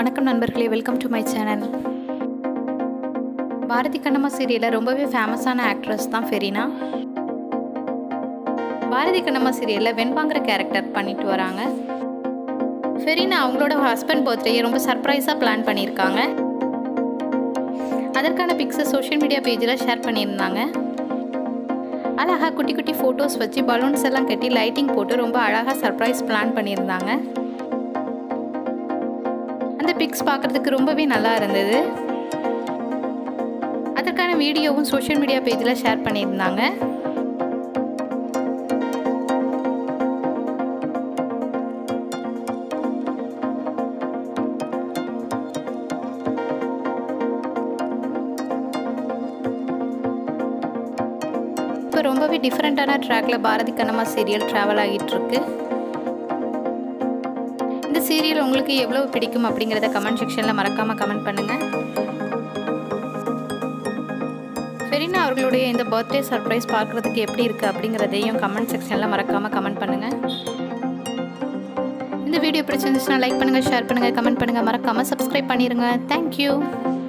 வணக்கம் நண்பர்களே welcome to my channel Bharathi Kannamma சீரியலில் ரொம்பவே ஃபேமஸான ஆக்ட்ரஸ் தான் ஃபெரினா பாரதி கண்ணம்மா சீரியலில் வெண்பாங்கிற கேரக்டர் பண்ணிட்டு வராங்க ஃபெரினா அவங்களோட ஹஸ்பண்ட் பர்த்டேயை ரொம்ப சர்ப்ரைஸாக பிளான் பண்ணியிருக்காங்க அதற்கான பிக்ஸை சோஷியல் மீடியா பேஜில் ஷேர் பண்ணியிருந்தாங்க அழகாக குட்டி குட்டி ஃபோட்டோஸ் வச்சு பலூன்ஸ் எல்லாம் கட்டி லைட்டிங் போட்டு ரொம்ப அழகாக சர்ப்ரைஸ் பிளான் பண்ணியிருந்தாங்க அந்த பிக்ஸ் பார்க்குறதுக்கு ரொம்பவே நல்லா இருந்தது அதற்கான வீடியோவும் சோஷியல் மீடியா பேஜில் ஷேர் பண்ணியிருந்தாங்க இப்போ ரொம்பவே டிஃப்ரெண்ட்டான ட்ராக்ல பாரதி கண்ணம்மா சீரியல் ட்ராவல் ஆகிட்டு இருக்கு இந்த சீரியல் உங்களுக்கு எவ்வளவு பிடிக்கும் அப்படிங்கிறத கமெண்ட் செக்ஷனில் மறக்காமல் கமெண்ட் பண்ணுங்கள் ஃபெரினா அவர்களுடைய இந்த பர்த்டே சர்ப்ரைஸ் பார்க்குறதுக்கு எப்படி இருக்குது அப்படிங்கிறதையும் கமெண்ட் செக்ஷனில் மறக்காமல் கமெண்ட் பண்ணுங்கள் இந்த வீடியோ பிடிச்சிருந்துச்சுன்னா லைக் பண்ணுங்கள் ஷேர் பண்ணுங்கள் கமெண்ட் பண்ணுங்கள் மறக்காமல் சப்ஸ்கிரைப் பண்ணிடுங்க தேங்க்யூ